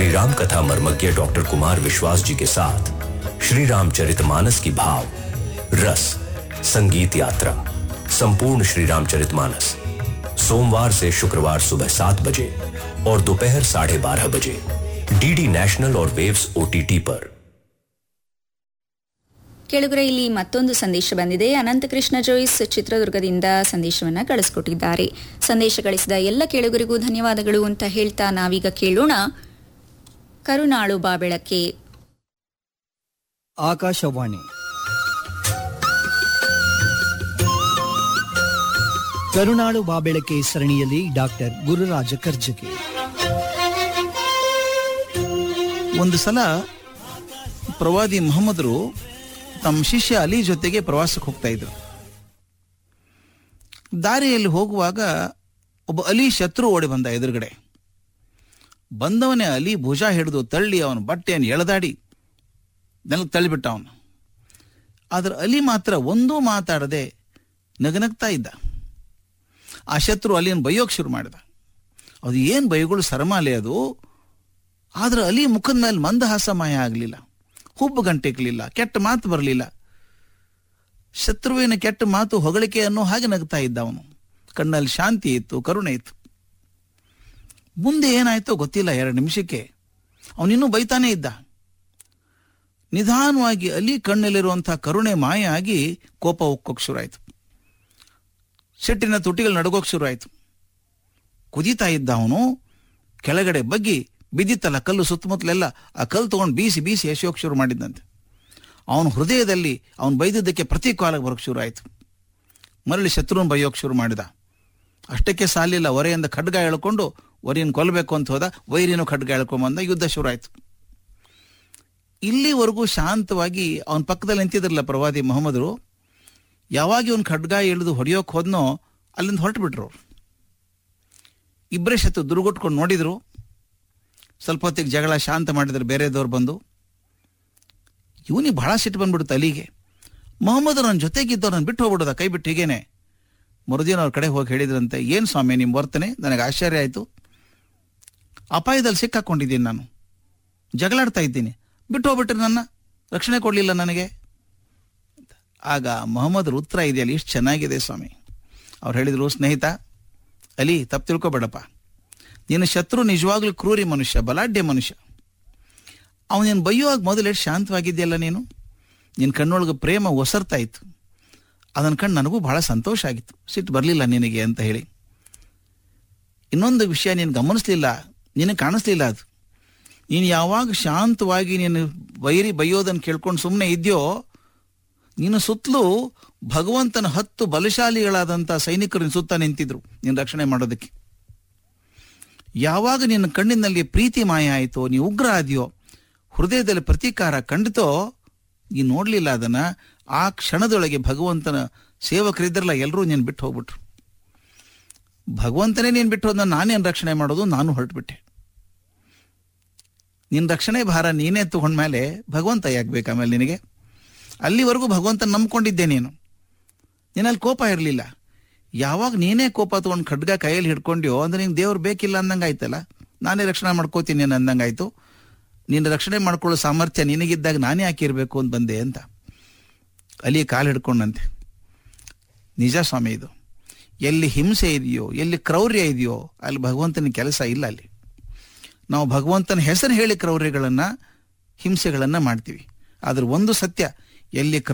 श्री राम कथा मर्मज्ञ डॉक्टर कुमार विश्वास जी के साथ श्री रामचरितमानस की भाव रस संगीत यात्रा संपूर्ण श्री रामचरितमानस सोमवार से शुक्रवार सुबह सात बजे और दोपहर साढ़े बारह बजे डीडी नेशनल और वेव्स ओटीटी पर ಕೆಳಗರೆ ಇಲ್ಲಿ ಮತ್ತೊಂದು ಸಂದೇಶ ಬಂದಿದೆ ಅನಂತಕೃಷ್ಣ ಜೋಯಿಸ್ ಚಿತ್ರದುರ್ಗದಿಂದ ಸಂದೇಶವನ್ನ ಕಳಿಸ್ಕೊಟ್ಟಿದ್ದಾರೆ ಸಂದೇಶ ಗಳಿಸಿದ ಎಲ್ಲ ಕೇಳುಗರಿಗೂ ಧನ್ಯವಾದಗಳು ಅಂತ ಹೇಳ್ತಾ ನಾವೀಗ ಕೇಳೋಣ ಕರುನಾಳು ಬಾಬೆಳಕೆ ಆಕಾಶವಾಣಿ ಕರುನಾಡು ಬಾಬೆಳಕೆ ಸರಣಿಯಲ್ಲಿ ಡಾಕ್ಟರ್ ಗುರುರಾಜ ಕರ್ಜಗಿ ಒಂದು ಸಲ ಪ್ರವಾದಿ ಮೊಹಮ್ಮದರು ತಮ್ಮ ಶಿಷ್ಯ ಅಲಿ ಜೊತೆಗೆ ಪ್ರವಾಸಕ್ಕೆ ಹೋಗ್ತಾ ಇದ್ರು ದಾರಿಯಲ್ಲಿ ಹೋಗುವಾಗ ಒಬ್ಬ ಅಲಿ ಶತ್ರು ಓಡಿ ಬಂದ ಎದುರುಗಡೆ ಬಂದವನೇ ಅಲಿ ಭುಜ ಹಿಡಿದು ತಳ್ಳಿ ಅವನ ಬಟ್ಟೆಯನ್ನು ಎಳೆದಾಡಿ ನೆಲಕ್ಕೆ ತಳ್ಳಿಬಿಟ್ಟ ಅವನು ಆದ್ರೆ ಅಲಿ ಮಾತ್ರ ಒಂದೂ ಮಾತಾಡದೆ ನಗನಗ್ತಾ ಇದ್ದ ಆ ಶತ್ರು ಅಲಿಯನ್ನು ಬೈಯೋಕ್ ಶುರು ಮಾಡಿದ ಅದು ಏನು ಬೈಗಳು ಸರಮಾಲೆ ಅದು ಆದ್ರೆ ಅಲಿ ಮುಖದ ಮೇಲೆ ಮಂದಹಾಸ ಮಾಯ ಆಗಲಿಲ್ಲ ಹುಬ್ಬು ಗಂಟೆಕ್ಲಿಲ್ಲ ಕೆಟ್ಟ ಮಾತು ಬರಲಿಲ್ಲ ಶತ್ರುವಿನ ಕೆಟ್ಟ ಮಾತು ಹೊಗಳಿಕೆ ಅನ್ನೋ ಹಾಗೆ ನಗ್ತಾ ಇದ್ದ ಅವನು ಕಣ್ಣಲ್ಲಿ ಶಾಂತಿ ಇತ್ತು ಕರುಣೆ ಇತ್ತು ಮುಂದೆ ಏನಾಯ್ತೋ ಗೊತ್ತಿಲ್ಲ ಎರಡು ನಿಮಿಷಕ್ಕೆ ಅವನಿನ್ನೂ ಬೈತಾನೇ ಇದ್ದ ನಿಧಾನವಾಗಿ ಅಲಿ ಕಣ್ಣಲ್ಲಿರುವಂತಹ ಕರುಣೆ ಮಾಯ ಆಗಿ ಕೋಪ ಉಕ್ಕೋಕ್ ಶುರುವಾಯಿತು ಸಿಟ್ಟಿನ ತುಟಿಗಳು ನಡಗೋಕ್ ಶುರುವಾಯಿತು ಕುದೀತಾ ಇದ್ದ ಅವನು ಕೆಳಗಡೆ ಬಗ್ಗಿ ಬಿದ್ದಿತ್ತಲ್ಲ ಕಲ್ಲು ಸುತ್ತಮುತ್ತಲೆಲ್ಲ ಆ ಕಲ್ಲು ತಗೊಂಡು ಬೀಸಿ ಬೀಸಿ ಎಸೆಯೋಕ್ ಶುರು ಮಾಡಿದ್ದಂತೆ ಅವನ ಹೃದಯದಲ್ಲಿ ಅವನು ಬೈದಿದ್ದಕ್ಕೆ ಪ್ರತಿಕಾಲಕ್ಕೆ ಬರೋಕ್ ಶುರು ಆಯಿತು ಮರಳಿ ಶತ್ರುನ್ ಬೈಯೋಕ್ ಶುರು ಮಾಡಿದ ಅಷ್ಟಕ್ಕೆ ಸಾಲಿಲ್ಲ ಒರೆಯಿಂದ ಖಡ್ಗ ಎಳ್ಕೊಂಡು ಒರೆಯನ್ನು ಕೊಲ್ಲಬೇಕು ಅಂತ ಹೋದ ವೈರಿನೂ ಖಡ್ಗ ಎಳ್ಕೊಂಬಂದ ಯುದ್ಧ ಶುರು ಆಯಿತು ಇಲ್ಲಿವರೆಗೂ ಶಾಂತವಾಗಿ ಅವನ ಪಕ್ಕದಲ್ಲಿ ನಿಂತಿದ್ರಲ್ಲ ಪ್ರವಾದಿ ಮೊಹಮ್ಮದರು ಯಾವಾಗ ಇವನ್ ಖಡ್ಗ ಇಳಿದು ಹೊಡೆಯೋಕ್ ಹೋದ್ನೋ ಅಲ್ಲಿಂದ ಹೊರಟು ಬಿಟ್ರು ಅವ್ರು ಇಬ್ಬರೇ ಶತ್ರು ದುರ್ಗುಟ್ಕೊಂಡು ನೋಡಿದ್ರು ಸ್ವಲ್ಪ ಹೊತ್ತಿಗೆ ಜಗಳ ಶಾಂತ ಮಾಡಿದ್ರು ಬೇರೆದವ್ರು ಬಂದು ಇವನಿಗೆ ಬಹಳ ಸಿಟ್ಟು ಬಂದ್ಬಿಡುತ್ತೆ ಅಲಿಗೆ ಮೊಹಮ್ಮದ್ ನನ್ನ ಜೊತೆಗಿದ್ದವ್ರು ನಾನು ಬಿಟ್ಟು ಹೋಗ್ಬಿಡೋದ ಕೈ ಬಿಟ್ಟು ಹೀಗೇನೆ ಮರುದಿನ ಅವ್ರ ಕಡೆ ಹೋಗಿ ಹೇಳಿದ್ರಂತೆ ಏನು ಸ್ವಾಮಿ ನಿಮ್ಮ ವರ್ತನೆ ನನಗೆ ಆಶ್ಚರ್ಯ ಆಯಿತು ಅಪಾಯದಲ್ಲಿ ಸಿಕ್ಕಾಕೊಂಡಿದ್ದೀನಿ ನಾನು ಜಗಳಾಡ್ತಾ ಇದ್ದೀನಿ ಬಿಟ್ಟು ಹೋಗ್ಬಿಟ್ರಿ ನನ್ನ ರಕ್ಷಣೆ ಕೊಡಲಿಲ್ಲ ನನಗೆ ಆಗ ಮೊಹಮ್ಮದ್ ಉತ್ತರ ಇದೆಯಲ್ಲ ಇಷ್ಟು ಚೆನ್ನಾಗಿದೆ ಸ್ವಾಮಿ ಅವ್ರು ಹೇಳಿದರು ಸ್ನೇಹಿತ ಅಲಿ ತಪ್ಪು ತಿಳ್ಕೊಬೇಡಪ್ಪ ನಿನ್ನ ಶತ್ರು ನಿಜವಾಗ್ಲೂ ಕ್ರೂರಿ ಮನುಷ್ಯ ಬಲಾಢ್ಯ ಮನುಷ್ಯ ಅವನೇನು ಬೈಯುವಾಗ ಮೊದಲು ಎಷ್ಟು ಶಾಂತವಾಗಿದೆಯಲ್ಲ ನೀನು ನಿನ್ನ ಕಣ್ಣೊಳಗೆ ಪ್ರೇಮ ಒಸರ್ತಾ ಇತ್ತು ಅದನ್ನ ಕಂಡು ನನಗೂ ಬಹಳ ಸಂತೋಷ ಆಗಿತ್ತು ಸಿಟ್ಟು ಬರಲಿಲ್ಲ ನಿನಗೆ ಅಂತ ಹೇಳಿ ಇನ್ನೊಂದು ವಿಷಯ ನೀನು ಗಮನಿಸ್ಲಿಲ್ಲ ನಿನಗೆ ಕಾಣಿಸ್ಲಿಲ್ಲ ಅದು ನೀನು ಯಾವಾಗ ಶಾಂತವಾಗಿ ನೀನು ವೈರಿ ಬೈಯೋದನ್ನು ಕೇಳ್ಕೊಂಡು ಸುಮ್ಮನೆ ಇದೆಯೋ ನಿನ್ನ ಸುತ್ತಲೂ ಭಗವಂತನ ಹತ್ತು ಬಲಶಾಲಿಗಳಾದಂಥ ಸೈನಿಕರು ನಿನ್ನ ಸುತ್ತ ನಿಂತಿದ್ರು ನೀನು ರಕ್ಷಣೆ ಮಾಡೋದಕ್ಕೆ ಯಾವಾಗ ನಿನ್ನ ಕಣ್ಣಿನಲ್ಲಿ ಪ್ರೀತಿ ಮಾಯ ಆಯಿತೋ ನೀ ಉಗ್ರ ಆದ್ಯೋ ಹೃದಯದಲ್ಲಿ ಪ್ರತೀಕಾರ ಕಂಡಿತೋ ನೀನು ನೋಡಲಿಲ್ಲ ಅದನ್ನ ಆ ಕ್ಷಣದೊಳಗೆ ಭಗವಂತನ ಸೇವಕರಿದ್ರಲ್ಲ ಎಲ್ಲರೂ ನೀನು ಬಿಟ್ಟು ಹೋಗ್ಬಿಟ್ರು ಭಗವಂತನೇ ನೀನು ಬಿಟ್ಟು ಹೋದ ನಾನೇನು ರಕ್ಷಣೆ ಮಾಡೋದು ನಾನು ಹೊರಟುಬಿಟ್ಟೆ ನಿನ್ನ ರಕ್ಷಣೆ ಭಾರ ನೀನೇ ತಗೊಂಡ್ಮೇಲೆ ಭಗವಂತ ಯಾಕೆ ಆಮೇಲೆ ನಿನಗೆ ಅಲ್ಲಿವರೆಗೂ ಭಗವಂತನ ನಂಬ್ಕೊಂಡಿದ್ದೆ ನೀನು ನಿನ್ನಲ್ಲಿ ಕೋಪ ಇರಲಿಲ್ಲ ಯಾವಾಗ ನೀನೇ ಕೋಪ ತಗೊಂಡು ಖಡ್ಗ ಕೈಯಲ್ಲಿ ಹಿಡ್ಕೊಂಡ್ಯೋ ಅಂದ್ರೆ ನಿಂಗೆ ದೇವ್ರು ಬೇಕಿಲ್ಲ ಅಂದಂಗೆ ಆಯ್ತಲ್ಲ ನಾನೇ ರಕ್ಷಣೆ ಮಾಡ್ಕೋತೀನಿ ಅಂದಂಗೆ ಆಯ್ತು ನಿನ್ನ ರಕ್ಷಣೆ ಮಾಡ್ಕೊಳ್ಳೋ ಸಾಮರ್ಥ್ಯ ನಿನಗಿದ್ದಾಗ ನಾನೇ ಹಾಕಿರ್ಬೇಕು ಅಂತ ಬಂದೆ ಅಂತ ಅಲ್ಲಿ ಕಾಲು ಹಿಡ್ಕೊಂಡಂತೆ ನಿಜ ಸ್ವಾಮಿ ಇದು ಎಲ್ಲಿ ಹಿಂಸೆ ಇದೆಯೋ ಎಲ್ಲಿ ಕ್ರೌರ್ಯ ಇದೆಯೋ ಅಲ್ಲಿ ಭಗವಂತನ ಕೆಲಸ ಇಲ್ಲ ಅಲ್ಲಿ ನಾವು ಭಗವಂತನ ಹೆಸರು ಹೇಳಿ ಕ್ರೌರ್ಯಗಳನ್ನು ಹಿಂಸೆಗಳನ್ನು ಮಾಡ್ತೀವಿ ಆದ್ರೆ ಒಂದು ಸತ್ಯ ಎಲ್ಲಿ